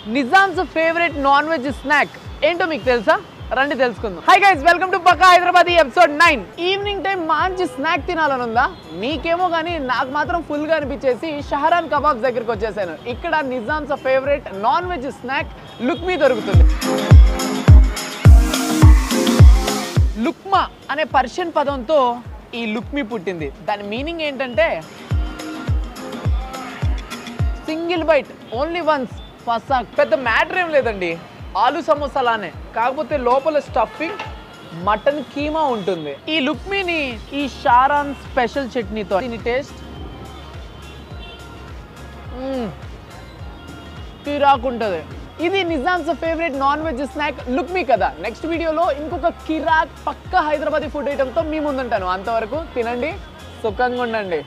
Nizams favourite non veg snack ఏంటో మీకు తెలుసా రండి తెలుసుకుందాం హై గైస్ వెల్కమ్ టు పక్కా Hyderabad episode nine evening time మంచి స్నాక్ తినాలని ఉందా మీకేమో కానీ నాకు మాత్రం ఫుల్ గా అనిపించేసి షహరాన్ కబాబ్స్ దగ్గరికి వచ్చేసాను ఇక్కడ Nizam's favourite non veg snack lukhmi దొరుకుతుంది లుక్మా అనే పర్షియన్ పదంతో ఈ లుక్మీ పుట్టింది దాని మీనింగ్ ఏంటంటే సింగిల్ బైట్ ఓన్లీ వన్స్ ఫసాక్ పెద్ద మ్యాటర్ ఏం లేదండి ఆలు సమోసాలానే కాకపోతే లోపల స్టఫింగ్ మటన్ కీమా ఉంటుంది ఈ లుక్మీని ఈ షారాన్ స్పెషల్ చట్నీతో దీని టేస్ట్ కిరాక్ ఇది Nizam's favourite non veg snack lukhmi కదా నెక్స్ట్ వీడియోలో ఇంకొక కిరాక్ పక్క హైదరాబాదీ ఫుడ్ ఐటమ్తో మీ ముందుంటాను అంతవరకు తినండి సుఖంగా ఉండండి